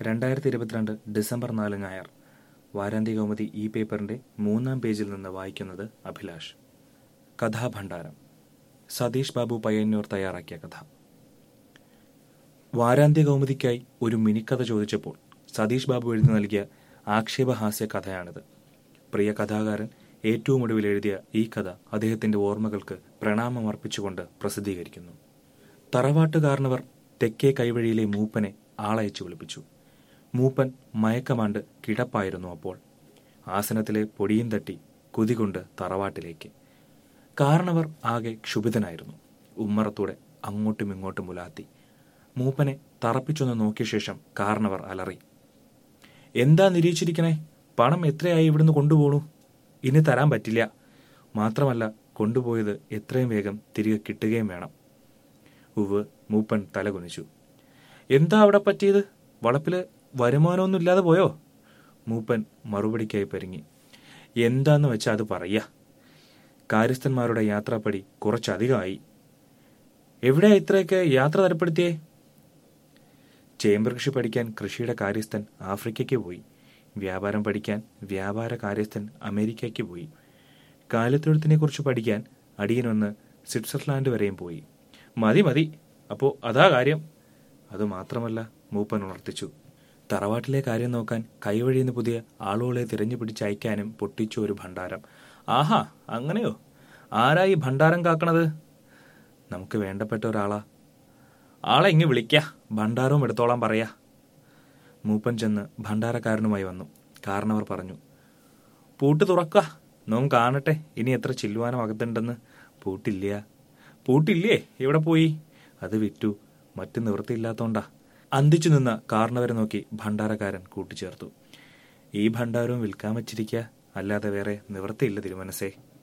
രണ്ടായിരത്തി ഇരുപത്തിരണ്ട് ഡിസംബർ നാല് ഞായർ വാരാന്ത്യ കൗമുദി ഈ പേപ്പറിന്റെ മൂന്നാം പേജിൽ നിന്ന് വായിക്കുന്നത് അഭിലാഷ് കഥാഭണ്ഡാരം സതീഷ് ബാബു പയ്യന്നൂർ തയ്യാറാക്കിയ കഥ വാരാന്ത്യ കൗമുദിക്കായി ഒരു മിനിക്കഥ ചോദിച്ചപ്പോൾ സതീഷ് ബാബു എഴുതി നൽകിയ ആക്ഷേപഹാസ്യ കഥയാണിത് പ്രിയ കഥാകാരൻ ഏറ്റവും ഒടുവിൽ എഴുതിയ ഈ കഥ അദ്ദേഹത്തിന്റെ ഓർമ്മകൾക്ക് പ്രണാമം അർപ്പിച്ചുകൊണ്ട് പ്രസിദ്ധീകരിക്കുന്നു തറവാട്ടുകാരനവർ തെക്കേ കൈവഴിയിലെ മൂപ്പനെ ആളയച്ചു വിളിപ്പിച്ചു മൂപ്പൻ മയക്കമാണ്ട് കിടപ്പായിരുന്നു അപ്പോൾ ആസനത്തിലെ പൊടിയും തട്ടി കുതികൊണ്ട് തറവാട്ടിലേക്ക് കാരണവർ ആകെ ക്ഷുഭിതനായിരുന്നു ഉമ്മറത്തൂടെ അങ്ങോട്ടും ഇങ്ങോട്ടും മുലാത്തി മൂപ്പനെ തറപ്പിച്ചൊന്ന് നോക്കിയ ശേഷം കാരണവർ അലറി എന്താ നിരീക്ഷിച്ചിരിക്കണേ പണം എത്രയായി ഇവിടുന്ന് കൊണ്ടുപോണു ഇനി തരാൻ പറ്റില്ല മാത്രമല്ല കൊണ്ടുപോയത് എത്രയും വേഗം തിരികെ കിട്ടുകയും വേണം ഉവ് മൂപ്പൻ തലകുനിച്ചു എന്താ അവിടെ പറ്റിയത് വളപ്പില് വരുമാനമൊന്നും ഇല്ലാതെ പോയോ മൂപ്പൻ മറുപടിക്കായി പരിങ്ങി എന്താന്ന് വെച്ചാൽ അത് പറയാ കാര്യസ്ഥന്മാരുടെ യാത്രാപ്പടി കുറച്ചധികമായി എവിടെയാ ഇത്രയൊക്കെ യാത്ര തരപ്പെടുത്തിയേ ചേമ്പർ കൃഷി പഠിക്കാൻ കൃഷിയുടെ കാര്യസ്ഥൻ ആഫ്രിക്കയ്ക്ക് പോയി വ്യാപാരം പഠിക്കാൻ വ്യാപാര കാര്യസ്ഥൻ അമേരിക്കയ്ക്ക് പോയി കാലിത്തൊഴുത്തിനെ കുറിച്ച് പഠിക്കാൻ അടിയനൊന്ന് സ്വിറ്റ്സർലാൻഡ് വരെയും പോയി മതി മതി അപ്പോ അതാ കാര്യം അത് മാത്രമല്ല മൂപ്പൻ ഉണർത്തിച്ചു തറവാട്ടിലെ കാര്യം നോക്കാൻ കൈവഴിയുന്ന പുതിയ ആളുകളെ തിരഞ്ഞു പിടിച്ചയക്കാനും പൊട്ടിച്ചു ഒരു ഭണ്ഡാരം ആഹാ അങ്ങനെയോ ആരാ ഈ ഭണ്ഡാരം കാക്കണത് നമുക്ക് വേണ്ടപ്പെട്ട ഒരാളാ ആളെ ഇങ്ങ് വിളിക്ക ഭണ്ഡാരവും എടുത്തോളാൻ പറയാ മൂപ്പൻ ചെന്ന് ഭണ്ഡാരക്കാരനുമായി വന്നു കാരണവർ പറഞ്ഞു പൂട്ട് തുറക്ക നോം കാണട്ടെ ഇനി എത്ര ചില്ലുവാനം അകത്തുണ്ടെന്ന് പൂട്ടില്ല പൂട്ടില്ലേ എവിടെ പോയി അത് വിറ്റു മറ്റു നിവൃത്തിയില്ലാത്തോണ്ടാ അന്തിച്ചു നിന്ന കാരണവരെ നോക്കി ഭണ്ഡാരക്കാരൻ കൂട്ടിച്ചേർത്തു ഈ ഭണ്ഡാരവും വിൽക്കാൻ വച്ചിരിക്കുക അല്ലാതെ വേറെ നിവൃത്തിയില്ല തിരുമനസേ